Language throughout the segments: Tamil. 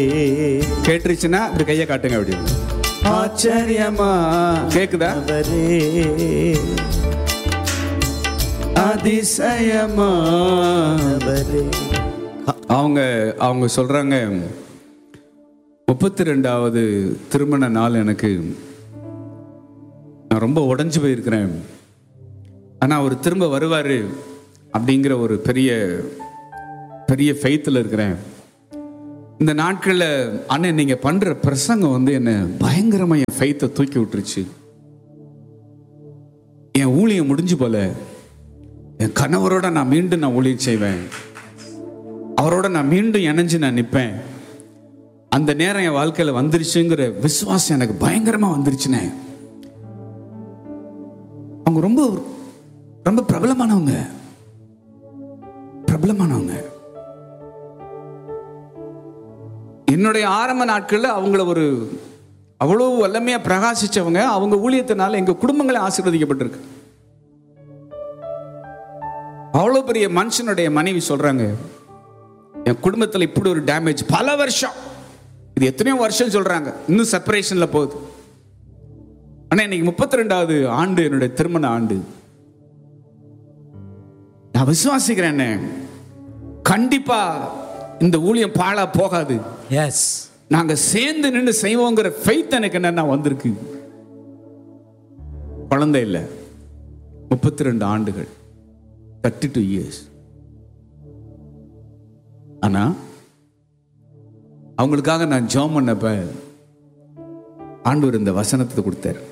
கேட்டுருச்சுன்னா இப்படி கையை காட்டுங்க அப்படி ஆச்சரியமா கேக்குதா அவரே அதிசயமா அவரே அவங்க அவங்க சொல்றாங்க முப்பத்தி ரெண்டாவது திருமண நாள் எனக்கு நான் ரொம்ப உடைஞ்சு போயிருக்கிறேன் ஆனா அவர் திரும்ப வருவாரு அப்படிங்கிற ஒரு பெரிய பெரிய ஃபெய்த்தில் இருக்கிறேன் இந்த நாட்களில் அண்ணன் நீங்க பண்ற பிரசங்கம் வந்து என்ன பயங்கரமா என் ஃபெய்த்தை தூக்கி விட்டுருச்சு என் ஊழியம் முடிஞ்சு போல என் கணவரோட நான் மீண்டும் நான் ஊழியம் செய்வேன் அவரோட நான் மீண்டும் இணைஞ்சு நான் நிற்பேன் அந்த நேரம் என் வாழ்க்கையில வந்துருச்சுங்கிற விசுவாசம் எனக்கு பயங்கரமா வந்துருச்சுனே அவங்க ரொம்ப ரொம்ப பிரபலமானவங்க பிரபலமானவங்க என்னுடைய ஆரம்ப நாட்கள்ல அவங்கள ஒரு அவ்வளவு வல்லமையா பிரகாசிச்சவங்க அவங்க ஊழியத்தினால எங்க குடும்பங்களே ஆசீர்வதிக்கப்பட்டிருக்கு அவ்வளவு பெரிய மனுஷனுடைய மனைவி சொல்றாங்க என் குடும்பத்தில் இப்படி ஒரு டேமேஜ் பல வருஷம் இது எத்தனையோ வருஷம் சொல்றாங்க இன்னும் செப்பரேஷன்ல போகுது ஆனா இன்னைக்கு முப்பத்தி ரெண்டாவது ஆண்டு என்னுடைய திருமண ஆண்டு நான் விசுவாசிக்கிறேன் அண்ணே. கண்டிப்பா இந்த ஊழியம் பாழா போகாது எஸ் நாங்க சேர்ந்து நின்று செய்வோங்கிற ஃபெய்த் எனக்கு என்னன்னா வந்திருக்கு குழந்தை இல்லை முப்பத்தி ரெண்டு ஆண்டுகள் தேர்ட்டி டூ இயர்ஸ் ஆனா அவங்களுக்காக நான் ஜெபம் பண்ணப்ப ஆண்டவர் இந்த வசனத்தை கொடுத்தார்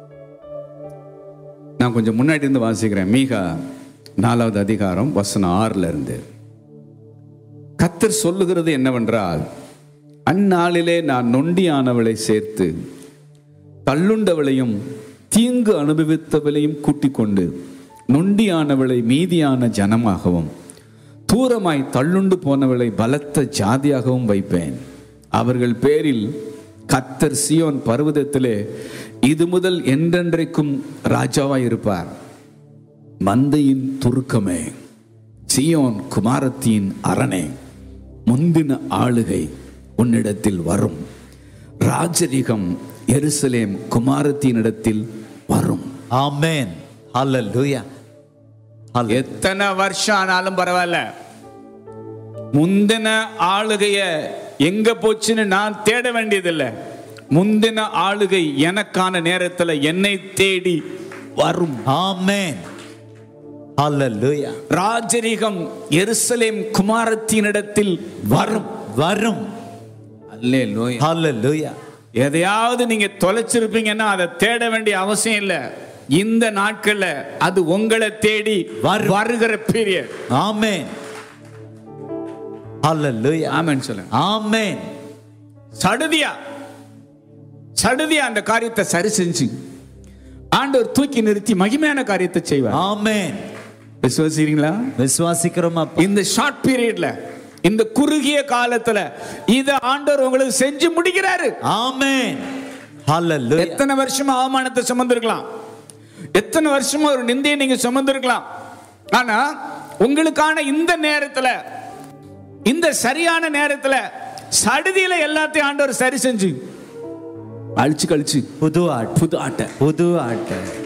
நான் கொஞ்சம் முன்னாடி இருந்து வாசிக்கிறேன் மீகா நாலாவது அதிகாரம் வசனம் ஆறுல இருந்து கத்தர் சொல்லுகிறது என்னவென்றால் அந்நாளிலே நான் நொண்டியானவளை சேர்த்து தள்ளுண்டவளையும் தீங்கு அனுபவித்தவளையும் கூட்டிக் கொண்டு நொண்டியானவளை மீதியான ஜனமாகவும் தூரமாய் தள்ளுண்டு போனவளை பலத்த ஜாதியாகவும் வைப்பேன் அவர்கள் பேரில் கத்தர் சியோன் பர்வதத்திலே இது முதல் என்றென்றைக்கும் ராஜாவாய் இருப்பார் மந்தையின் துருக்கமே சியோன் குமாரத்தின் அரணே முந்தின ஆளுகை உன்னிடத்தில் வரும் ராஜரிகம் எருசலேம் குமாரத்தினிடத்தில் வரும் ஆமென் ஹalleluya எத்தனை வருஷம் ஆனாலும் பரவாயில்ல முந்தின ஆளுகைய எங்க போச்சுன்னு நான் தேட வேண்டியதில்லை முந்தின ஆளுகை எனக்கான நேரத்துல என்னை தேடி வரும் ஆமென் ஹalleluya ராஜரிகம் எருசலேம் குமாரத்தினிடத்தில் வரும் வரும் அல்லேலூயா ஹalleluya எதையாவது நீங்க தொலைச்சிருப்பீங்கன்னா அதை தேட வேண்டிய அவசியம் இல்லை இந்த நாட்கள்ல அது உங்களை தேடி வரும். வருகிற பீரியட் ஆமென் ஹalleluya ஆமென் சொல்லுங்க ஆமென் சடுதியா சடுதியா அந்த காரியத்தை சரி செஞ்சு ஆண்டவர் தூக்கி நிறுத்தி மகிமையான காரியத்தை செய்வார் ஆமென் விசுவாசிக்கிறீங்களா விசுவாசிக்கிறோம் அப்பா இந்த ஷார்ட் பீரியட்ல இந்த குறுகிய காலத்துல இத ஆண்டவர் உங்களுக்கு செஞ்சு முடிக்கிறாரு ஆமென் ஹalleluya எத்தனை வருஷமா அவமானத்தை சுமந்திருக்கலாம் எத்தனை வருஷமா ஒரு நிந்தையை நீங்க சுமந்திருக்கலாம் ஆனா உங்களுக்கான இந்த நேரத்துல இந்த சரியான நேரத்துல சடுதியில எல்லாத்தையும் ஆண்டவர் சரி செஞ்சு அழிச்சு கழிச்சு புது ஆட்டு புது ஆட்டை புது ஆட்டு